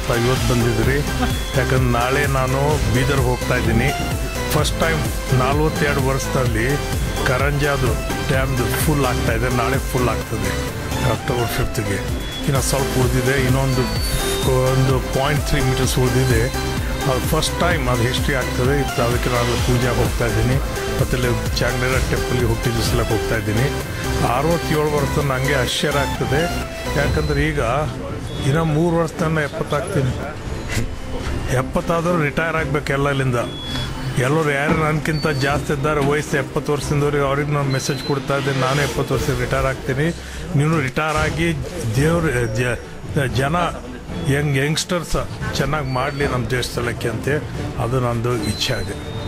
ತಾವು ಇವತ್ತು ಬಂದಿದ್ರಿ ಯಾಕಂದ್ರೆ ನಾಳೆ ನಾನು ಬೀದರ್ಗೆ ಹೋಗ್ತಾ ಇದ್ದೀನಿ ಫಸ್ಟ್ ಟೈಮ್ ನಲ್ವತ್ತೆರಡು ವರ್ಷದಲ್ಲಿ ಕರಂಜಾದು ಡ್ಯಾಮ್ದು ಫುಲ್ ಆಗ್ತಾ ಇದೆ ನಾಳೆ ಫುಲ್ ಆಗ್ತದೆ ಅಕ್ಟೋಬರ್ ಫಿಫ್ತ್ಗೆ ಇನ್ನು ಸ್ವಲ್ಪ ಉಳಿದಿದೆ ಇನ್ನೊಂದು ಒಂದು ಪಾಯಿಂಟ್ ತ್ರೀ ಮೀಟರ್ಸ್ ಉಳಿದಿದೆ ಅದು ಫಸ್ಟ್ ಟೈಮ್ ಅದು ಹಿಸ್ಟ್ರಿ ಆಗ್ತದೆ ಇತ್ತು ಅದಕ್ಕೆ ನಾನು ಪೂಜೆಗೆ ಹೋಗ್ತಾ ಇದ್ದೀನಿ ಮತ್ತು ಇಲ್ಲಿ ಚಾಂಗ್ಲೇರ ಟೆಂಪಲ್ಗೆ ಹುಟ್ಟಿದ ದಿವಸಕ್ಕೆ ಹೋಗ್ತಾ ಇದ್ದೀನಿ ಅರವತ್ತೇಳು ವರ್ಷದ ನನಗೆ ಆಶ್ಚರ್ಯ ಆಗ್ತದೆ ಯಾಕಂದ್ರೆ ಈಗ ಇನ್ನು ಮೂರು ವರ್ಷ ತನಕ ಎಪ್ಪತ್ತಾಗ್ತೀನಿ ಎಪ್ಪತ್ತಾದರೂ ರಿಟೈರ್ ಆಗಬೇಕು ಎಲ್ಲ ಇಲ್ಲಿಂದ ಎಲ್ಲರೂ ಯಾರು ನನಗಿಂತ ಜಾಸ್ತಿ ಇದ್ದಾರೆ ವಯಸ್ಸು ಎಪ್ಪತ್ತು ವರ್ಷದಿಂದವ್ರಿಗೆ ಅವ್ರಿಗೆ ನಾನು ಮೆಸೇಜ್ ಕೊಡ್ತಾ ಇದ್ದೀನಿ ನಾನು ಎಪ್ಪತ್ತು ವರ್ಷ ರಿಟೈರ್ ಆಗ್ತೀನಿ ನೀನು ರಿಟೈರ್ ಆಗಿ ದೇವ್ರ ಜ- ಜನ ಯಂಗ್ ಯಂಗ್ಸ್ಟರ್ಸ್ ಚೆನ್ನಾಗಿ ಮಾಡಲಿ ನಮ್ಮ ದೇಶದಲ್ಲಕ್ಕೆ ಅಂತ ಅದು ನಂದು ಇಚ್ಛೆ ಆಗಿದೆ